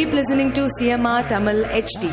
Keep listening to CMR Tamil HD.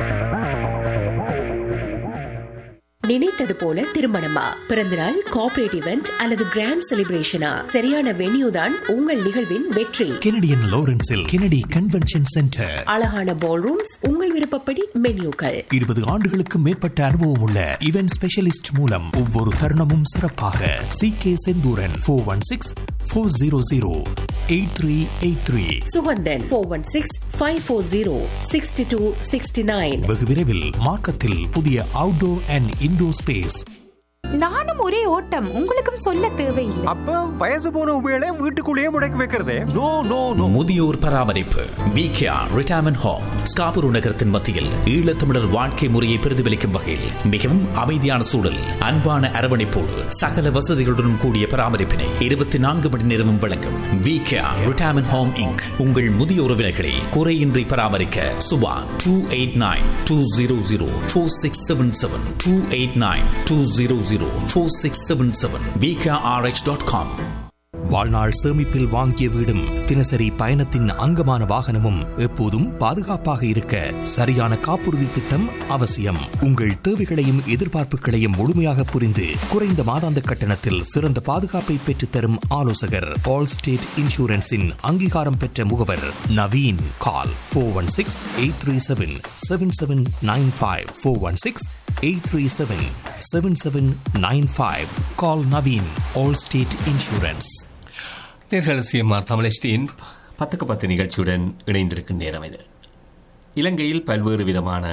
நினைத்தது போல திருமணமா பிறந்தநாள் கார்ப்பரேட் இவெண்ட் அல்லது கிராண்ட் செலிப்ரேஷனா சரியான வென்யூ தான் உங்கள் நிகழ்வின் வெற்றி கெனடியன் லாரன்ஸில் கெனடி கன்வென்ஷன் சென்டர் அழகான பால் ரூம்ஸ் உங்கள் விருப்பப்படி மென்யூக்கள் இருபது ஆண்டுகளுக்கு மேற்பட்ட அனுபவம் உள்ள இவென்ட் ஸ்பெஷலிஸ்ட் மூலம் ஒவ்வொரு தருணமும் சிறப்பாக C K Senthuran four one six four zero zero eight three eight three Suganthan four one six five four zero sixty two sixty nine வெகு விரைவில் மார்க்கத்தில் புதிய அவுட்டோர் அண்ட் இன்டோர் ஸ்பேஸ் நானும் ஒரே ஓட்டம் உங்களுக்கும் சொல்ல தேவையில்லை அப்ப வயசு போன உபயோக வீட்டுக்குள்ளேயே முடக்கி வைக்கிறதே நோ நோ நோ முதியோர் பராமரிப்பு விகேஆர் ரிட்டையர்மெண்ட் ஹோம் ஸ்காபுரு நகரத்தின் மத்தியில் ஈழத்தமிழர் வாழ்க்கை முறையை பிரதிபலிக்கும் வகையில் மிகவும் அமைதியான சூழல் அன்பான அரவணைப்போடு சகல வசதிகளுடன் கூடிய பராமரிப்பினை இருபத்தி நான்கு மணி நேரமும் வழங்கும் விகேஆர் ரிட்டையர்மெண்ட் ஹோம் இங்க் உங்கள் முதிய உறவினர்களை குறையின்றி பராமரிக்க Suba two eight nine two zero zero four six seven seven two eight nine two zero zero four six seven seven VKRH dot com வாழ்நாள் சேமிப்பில் வாங்கிய வீடும் தினசரி பயணத்தின் அங்கமான வாகனமும் எப்போதும் பாதுகாப்பாக இருக்க சரியான காப்புறுதி திட்டம் அவசியம் உங்கள் தேவைகளையும் எதிர்பார்ப்புகளையும் முழுமையாக புரிந்து குறைந்த மாதாந்த கட்டணத்தில் சிறந்த பாதுகாப்பை பெற்றுத்தரும் ஆலோசகர் ஆல் ஸ்டேட் இன்சூரன்ஸின் அங்கீகாரம் பெற்ற முகவர் Naveen call four one six eight three seven seven seven nine five four one six eight three seven seven seven nine five call Naveen Allstate insurance நேர்கள் சிஎம்ஆர் தமிழஸ்டியின் பத்துக்கு பத்து நிகழ்ச்சியுடன் இணைந்திருக்கும் நேரம் இது இலங்கையில் பல்வேறு விதமான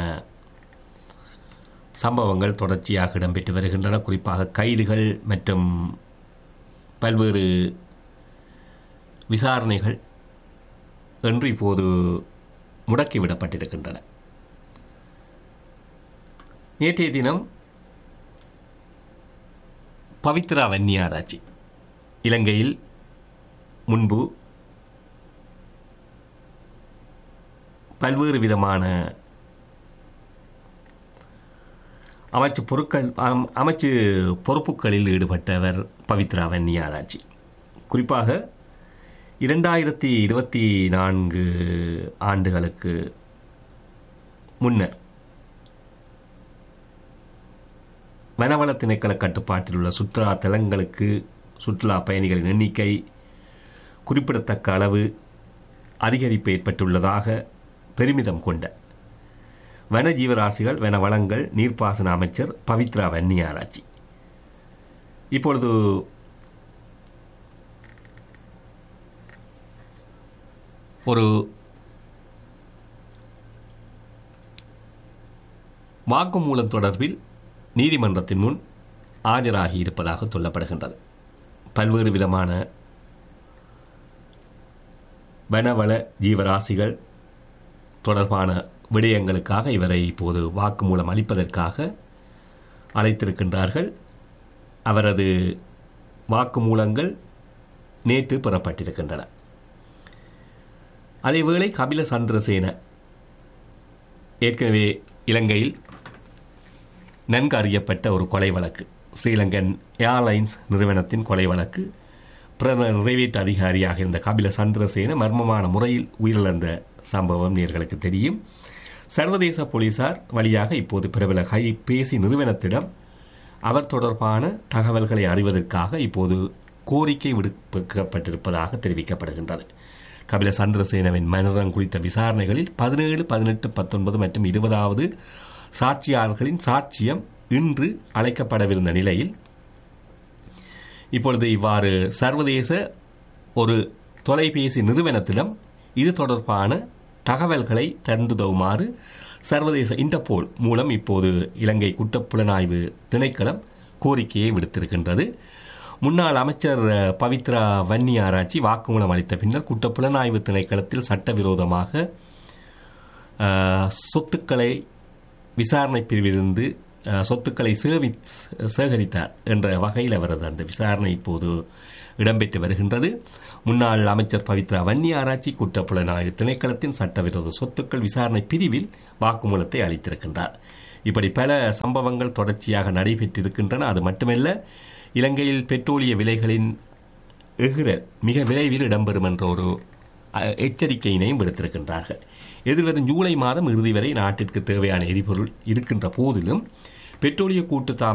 சம்பவங்கள் தொடர்ச்சியாக இடம்பெற்று வருகின்றன குறிப்பாக கைதுகள் மற்றும் பல்வேறு விசாரணைகள் என்று இப்போது முடக்கிவிடப்பட்டிருக்கின்றன நேற்றைய தினம் பவித்ரா வன்னியாராட்சி இலங்கையில் முன்பு பல்வேறு விதமான அமைச்சு பொருட்கள் அம்- அமைச்சு பொறுப்புகளில் ஈடுபட்டவர் பவித்ரா வன்னியாராட்சி குறிப்பாக இரண்டாயிரத்தி இருபத்தி நான்கு ஆண்டுகளுக்கு முன்னர் வனவள திணைக்கள கட்டுப்பாட்டில் உள்ள சுற்றுலா தலங்களுக்கு சுற்றுலா பயணிகளின் எண்ணிக்கை குறிப்பிடத்தக்க அளவு அதிகரிப்பு ஏற்பட்டுள்ளதாக பெருமிதம் கொண்ட வன ஜீவராசிகள் வன வளங்கள் நீர்ப்பாசன அமைச்சர் பவித்ரா வன்னியாராட்சி இப்பொழுது ஒரு வாக்குமூலம் தொடர்பில் நீதிமன்றத்தின் முன் ஆஜராகி இருப்பதாக சொல்லப்படுகின்றது பல்வேறு விதமான வனவள ஜீவராசிகள் தொடர்பான விடயங்களுக்காக இவரை இப்போது வாக்குமூலம் அளிப்பதற்காக அழைத்திருக்கின்றார்கள் அவரது வாக்குமூலங்கள் நேற்று பெறப்பட்டிருக்கின்றன அதேவேளை கபில சந்திரசேன ஏற்கனவே இலங்கையில் நன்கு அறியப்பட்ட ஒரு கொலை வழக்கு ஸ்ரீலங்கன் ஏர்லைன்ஸ் நிறுவனத்தின் கொலை வழக்கு பிரதம நிறைவேற்று அதிகாரியாக இருந்த கபில சந்திரசேன மர்மமான முறையில் உயிரிழந்த சம்பவம் நேர்களுக்கு தெரியும் சர்வதேச போலீசார் வழியாக இப்போது பிரபல கைபேசி நிறுவனத்திடம் அவர் தொடர்பான தகவல்களை அறிவதற்காக இப்போது கோரிக்கை விடுக்கப்பட்டிருப்பதாக தெரிவிக்கப்படுகின்றது கபில சந்திரசேனவின் மரணம் குறித்த விசாரணைகளில் பதினேழு பதினெட்டு பத்தொன்பது மற்றும் இருபதாவது சாட்சியாளர்களின் சாட்சியம் இன்று அழைக்கப்படவிருந்த நிலையில் இப்பொழுது இவ்வாறு சர்வதேச ஒரு தொலைபேசி நிறுவனத்திடம் இது தொடர்பான தகவல்களை தந்துதவுமாறு சர்வதேச இன்டர்போல் மூலம் இப்போது இலங்கை குற்றப்புலனாய்வு திணைக்களம் கோரிக்கையை விடுத்திருக்கின்றது முன்னாள் அமைச்சர் அஹ், பவித்ரா வன்னியாராட்சி வாக்குமூலம் அளித்த பின்னர் குற்றப்புலனாய்வு திணைக்களத்தில் சட்டவிரோதமாக அஹ், சொத்துக்களை விசாரணை பிரிவிலிருந்து அஹ், சொத்துக்களை சேவி சேகரித்தார் என்ற வகையில் அவரது அந்த விசாரணை இப்போது இடம்பெற்று வருகின்றது முன்னாள் அமைச்சர் பவித்ரா வன்னியாராட்சி குற்றப்புலனாய்வு திணைக்களத்தின் சட்டவிரோத சொத்துக்கள் விசாரணை பிரிவில் வாக்குமூலத்தை அளித்திருக்கின்றார் இப்படி பல சம்பவங்கள் தொடர்ச்சியாக நடைபெற்றிருக்கின்றன அது மட்டுமல்ல இலங்கையில் பெட்ரோலிய விலைகளின் எகிரல் மிக விரைவில் இடம்பெறும் என்ற ஒரு அஹ், எச்சரிக்கையினையும் விடுத்திருக்கின்றார்கள் எதிர்வரும் ஜூலை மாதம் இறுதி வரை நாட்டிற்கு தேவையான எரிபொருள் இருக்கின்ற போதிலும் பெட்ரோலிய கூட்டு